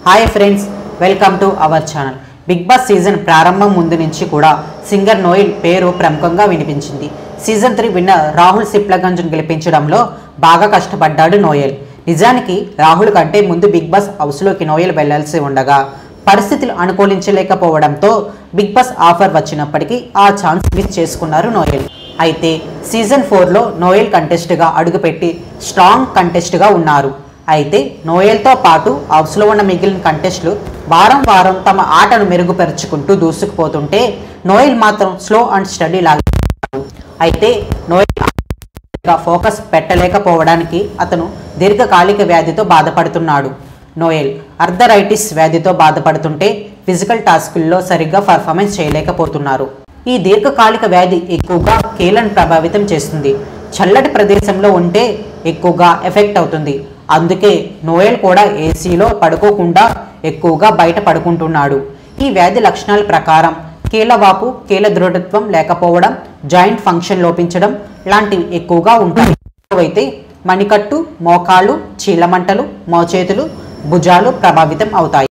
hi friends welcome to our channel Bigg Boss season ప్రారంభం ముందు నుంచి కూడా సింగర్ నోయిల్ పేరు ప్రముఖంగా వినిపించింది సీజన్ త్రీ విన్నర్ రాహుల్ సిప్లగంజ్ను గెలిపించడంలో బాగా కష్టపడ్డాడు నోయల్ నిజానికి రాహుల్ కంటే ముందు బిగ్ బాస్ హౌస్లోకి నోయల్ వెళ్లాల్సి ఉండగా పరిస్థితులు అనుకూలించలేకపోవడంతో బిగ్ బాస్ ఆఫర్ వచ్చినప్పటికీ ఆ ఛాన్స్ మిస్ చేసుకున్నారు నోయల్ అయితే సీజన్ ఫోర్లో నోయల్ కంటెస్ట్గా అడుగుపెట్టి స్ట్రాంగ్ కంటెస్ట్గా ఉన్నారు అయితే నోయల్తో పాటు హౌస్లో ఉన్న మిగిలిన కంటెస్ట్లు వారం వారం తమ ఆటను మెరుగుపరుచుకుంటూ దూసుకుపోతుంటే నోయల్ మాత్రం స్లో అండ్ స్టడీ లాగా అయితే నోయల్ గా ఫోకస్ పెట్టలేకపోవడానికి అతను దీర్ఘకాలిక వ్యాధితో బాధపడుతున్నాడు నోయల్ అర్థరైటిస్ వ్యాధితో బాధపడుతుంటే ఫిజికల్ టాస్కుల్లో సరిగ్గా పర్ఫార్మెన్స్ చేయలేకపోతున్నారు ఈ దీర్ఘకాలిక వ్యాధి ఎక్కువగా కీలను ప్రభావితం చేస్తుంది చల్లటి ప్రదేశంలో ఉంటే ఎక్కువగా ఎఫెక్ట్ అవుతుంది అందుకే నోయల్ కూడా ఏసీలో పడుకోకుండా ఎక్కువగా బయట పడుకుంటున్నాడు ఈ వ్యాధి లక్షణాల ప్రకారం కీలవాపు కీల దృఢత్వం లేకపోవడం జాయింట్ ఫంక్షన్ లోపించడం లాంటివి ఎక్కువగా ఉంటాయి అయితే మణికట్టు మోకాళ్ళు చీలమంటలు మోచేతులు భుజాలు ప్రభావితం అవుతాయి